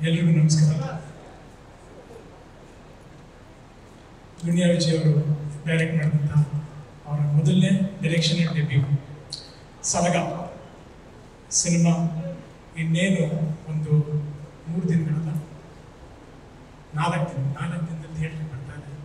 ಎಲ್ರಿಗೂ ನಮಸ್ಕಾರ ದುನಿಯಾ ವಿಜಯ್ ಅವರು ಡೈರೆಕ್ಟ್ ಮಾಡಿದಂಥ ಅವರ ಮೊದಲನೇ ಡೈರೆಕ್ಷನ್ ಡೆಬ್ಯೂ ಸಲಗ ಸಿನಿಮಾ ಇನ್ನೇನು ಒಂದು ಮೂರು ದಿನಗಳಲ್ಲ ನಾಲ್ಕು ದಿನ ನಾಲ್ಕು ದಿನದಲ್ಲಿ ಥಿಯೇಟ್ರಿಗೆ ಬರ್ತಾ ಇದೆ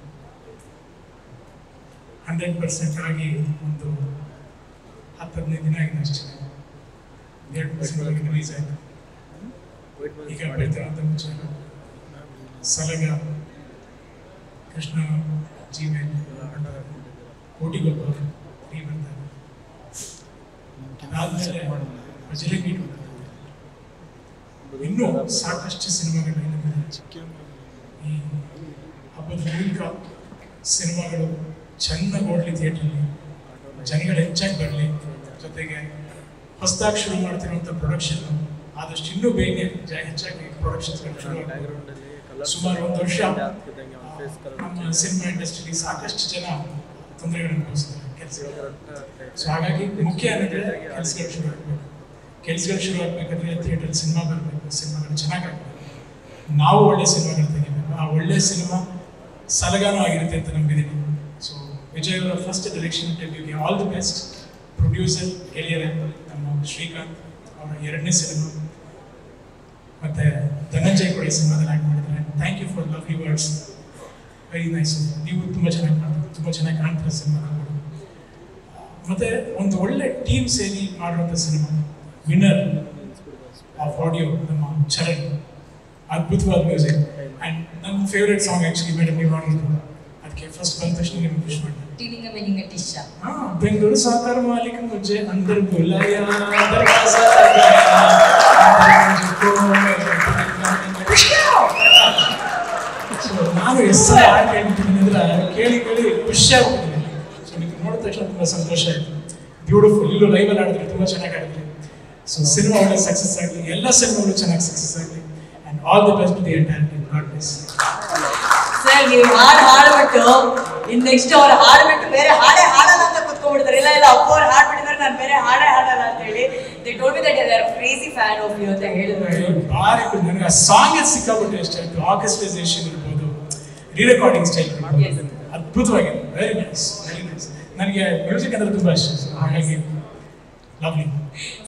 ಹಂಡ್ರೆಡ್ ಪರ್ಸೆಂಟ್ ಆಗಿ ಒಂದು ಹತ್ತು ಹದಿನೈದು ದಿನ ಆಗಿದೆ ಅಷ್ಟೇ ಎರಡು ಪರ್ಸೆಂಟ್ ರಿಲೀಸ್ ಆಯಿತು ಈಗ ಬರ್ತಿರೋಂಥ ವಿಚಾರ ಸಲಗ ಕೃಷ್ಣ ಜೀಮೇಲ್ ಕೋಟಿಗೊಬ್ಬ ಫ್ರೀ ಬರ್ತಾರೆ ಅದಾದ್ಮೇಲೆ ಭಜನೆ ಮೀಟ್ ಇನ್ನೂ ಸಾಕಷ್ಟು ಸಿನಿಮಾಗಳು ಏನಿದೆ ಈ ಹಬ್ಬದ ಮೂಲಕ ಸಿನಿಮಾಗಳು ಚೆನ್ನಾಗಿ ಓಡಲಿ ಥಿಯೇಟ್ರಲ್ಲಿ ಜನಗಳು ಹೆಚ್ಚಾಗಿ ಬರಲಿ ಜೊತೆಗೆ ಹೊಸದಾಗಿ ಶುರು ಮಾಡ್ತಿರುವಂಥ ಪ್ರೊಡಕ್ಷನ್ ಆದಷ್ಟು ಇನ್ನೂ ಬೇಗನೆ ಜ- ಹೆಚ್ಚಾಗಿ ಪ್ರೊಡಕ್ಷನ್ಸ್ಗಳು ಶುರು ಆಗ್ಬೇಕು. ಸುಮಾರು ಒಂದು ವರ್ಷ ನಮ್ಮ ಸಿನಿಮಾ ಇಂಡಸ್ಟ್ರಿಲಿ ಸಾಕಷ್ಟು ಜನ ತೊಂದರೆಗಳನ್ನು ಅನುಭವಿಸಿದ್ದಾರೆ ಕೆಲಸಗಳು ಸೊ ಹಾಗಾಗಿ ಮುಖ್ಯ ಏನಂದ್ರೆ ಕೆಲಸಗಳು ಶುರು ಆಗಬೇಕು ಕೆಲಸಗಳು ಶುರು ಆಗ್ಬೇಕಾದ್ರೆ ಥಿಯೇಟರ್ ಸಿನಿಮಾ ಬರಬೇಕು ಸಿನಿಮಾಗಳು ಚೆನ್ನಾಗಾಗಬೇಕು ನಾವು ಒಳ್ಳೆ ಸಿನಿಮಾಗಳು ತೆಗಿಬೇಕು ಆ ಒಳ್ಳೆ ಸಿನಿಮಾ ಸಲಗಾನೂ ಆಗಿರುತ್ತೆ ಅಂತ ನಂಬಿದ್ದೀನಿ ಸೊ ವಿಜಯ್ ಅವರ ಫಸ್ಟ್ ಡೈರೆಕ್ಷನ್ ಡೆಬ್ಯೂಗೆ ಆಲ್ ದಿ ಬೆಸ್ಟ್ ಪ್ರೊಡ್ಯೂಸರ್ ಗೆಳೆಯರೇ ನಮ್ಮ ಶ್ರೀಕಾಂತ್ ಅವರ ಎರಡನೇ ಸಿನಿಮಾ ಮತ್ತೆ ಧನಂಜಯ್ ಕೂಡ ಈ ಸಿನಿಮಾದಲ್ಲಿ ಆ್ಯಕ್ಟ್ ಮಾಡಿದ್ದಾರೆ thank you for lovely words very nice ನೀವು ತುಂಬ ಚೆನ್ನಾಗಿ ಮಾಡ್ತಾರೆ ತುಂಬ ಚೆನ್ನಾಗಿ ಕಾಣ್ತಾರೆ ಸಿನಿಮಾಗಳು ಮತ್ತೆ ಒಂದು ಒಳ್ಳೆ ಟೀಮ್ ಸೇರಿ ಮಾಡುವಂಥ ಸಿನಿಮಾ ವಿನ್ನರ್ ಆಫ್ ಆಡಿಯೋ ನಮ್ಮ ಚರಣ್ ಅದ್ಭುತವಾದ ಮ್ಯೂಸಿಕ್ ಆ್ಯಂಡ್ ನನ್ನ ಫೇವ್ರೆಟ್ ಸಾಂಗ್ ಆ್ಯಕ್ಚುಲಿ ಮೇಡಮ್ ನೀವು ಮಾಡಿದ್ರು ಅದಕ್ಕೆ ಫಸ್ಟ್ ಬಂದ ತಕ್ಷಣ ನಿಮ್ಗೆ ಖುಷಿ ಮಾಡಿದೆ टीनिंग में हिंग टिशा हाँ बेंगलुरु साकर मालिक मुझे अंदर बुलाया दरवाजा लगाया अंदर मुझको ಸೊ ನಾನು ಎಷ್ಟು ಸಲ ಹಾಡು ಕೇಳ್ತೀನಿ ಅಂದ್ರೆ ಕೇಳಿ ಕೇಳಿ ಖುಷಿ ಆಗ್ಬಿಟ್ಟಿದ್ದೀನಿ ಸೊ ನಿಮ್ಗೆ ನೋಡಿದ ತಕ್ಷಣ ತುಂಬ ಸಂತೋಷ ಆಯಿತು ಬ್ಯೂಟಿಫುಲ್ ಇಲ್ಲೂ ಲೈವಲ್ಲಿ ಆಡಿದ್ರೆ ತುಂಬ ಚೆನ್ನಾಗಿ ಆಡಿದ್ರಿ ಸೊ ಸಿನಿಮಾ ಒಳ್ಳೆ ಸಕ್ಸಸ್ ಆಗಲಿ ಎಲ್ಲ ಸಿನಿಮಾಗಳು ಚೆನ್ನಾಗಿ ಸಕ್ಸಸ್ ಆಗಲಿ and all the best the entire team God bless sir ನೀವು ಹಾಡು ಹಾಡ್ಬಿಟ್ಟು ಇನ್ ನೆಕ್ಸ್ಟ್ ಅವ್ರು ಹಾಡ್ಬಿಟ್ಟು ಬೇರೆ ಹಾಡೇ ಹಾಡಲ್ಲ ಅಂತ ಕುತ್ಕೊಂಡ್ಬಿಡ್ತಾರೆ ಇಲ್ಲ ಇಲ್ಲ ಅಪ್ಪ ಅವ್ರು ಹಾಡ್ಬಿಟ್ಟಿದ್ರೆ ನಾನು ಬೇರೆ ಹಾಡೇ ಹಾಡಲ್ಲ ಅಂತ ಹೇಳಿ they told me that are crazy fan of you ಅಂತ ಹೇಳಿದ್ರು ಭಾರಿ ಖುಷಿ. ನನಗೆ ಆ ಸಾಂಗ್ ಸಿಕ್ಕಾಬಿಟ್ಟೆ ಇಷ್ಟ ಆಯ್ತು ಆರ್ಕೆಸ್ಟ್ರೈಸೇಷನ್ ಇರ್ಬೋದು ರೀ ರೆಕಾರ್ಡಿಂಗ್ ಸ್ಟೈಲ್ Yes. ಅದ್ಭುತವಾಗಿದೆ ವೆರಿ ನೈಸ್ ವೆರಿ ನೈಸ್ ನನಗೆ ಮ್ಯೂಸಿಕ್ ಅಂದ್ರೆ ತುಂಬಾ ಇಷ್ಟ So ಹಾಗಾಗಿ ಲವ್ಲಿ